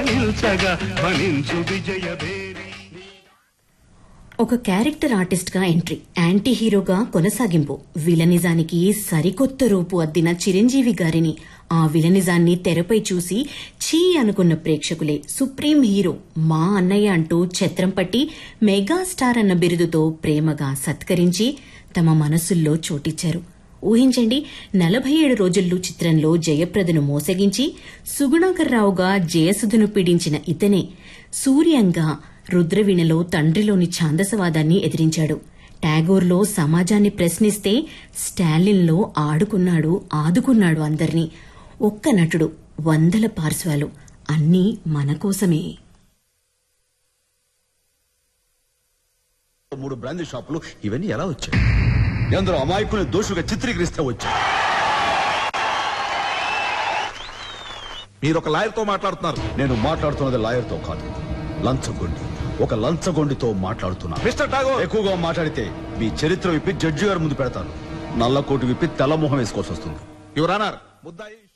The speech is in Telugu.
ధ్వనించగా ధ్వనించు విజయభేరి ఒక క్యారెక్టర్ ఆర్టిస్ట్ గా ఎంట్రీ యాంటీ హీరోగా కొనసాగింపు విలనిజానికి సరికొత్త రూపు అద్దిన చిరంజీవి గారిని ఆ విలనిజాన్ని తెరపై చూసి చీ అనుకున్న ప్రేక్షకులే సుప్రీం హీరో మా అన్నయ్య అంటూ ఛత్రం పట్టి మెగాస్టార్ అన్న బిరుదుతో ప్రేమగా సత్కరించి తమ మనసుల్లో చోటిచ్చారు ఊహించండి నలభై ఏడు రోజుల్లో చిత్రంలో జయప్రదను మోసగించి సుగుణాకర్రావుగా జయసుధను పీడించిన ఇతనే సూర్యంగా రుద్రవీణలో తండ్రిలోని ఛాందసవాదాన్ని ఎదిరించాడు టాగోర్లో సమాజాన్ని ప్రశ్నిస్తే స్టాలిన్లో ఆడుకున్నాడు ఆదుకున్నాడు అందర్నీ ఒక్క నటుడు వందల పార్శ్వాలు అన్నీ మన కోసమే మూడు బ్రాందీ షాపులు ఇవన్నీ ఎలా వచ్చాయి ఎందరో అమాయకుల్ని దోషుగా చిత్రీకరిస్తే వచ్చాయి మీరు ఒక లాయర్ తో మాట్లాడుతున్నారు నేను మాట్లాడుతున్నది లాయర్ తో కాదు లంచగొండి ఒక లంచగొండితో మాట్లాడుతున్నా మిస్టర్ ఠాగూర్ ఎక్కువగా మాట్లాడితే మీ చరిత్ర విప్పి జడ్జి గారి ముందు పెడతాను నల్ల కోటు విప్పి తెల్ల మొహం వేసుకోవాల్సి వస్తుంది యువర్ ఆనర్ ముద్దాయి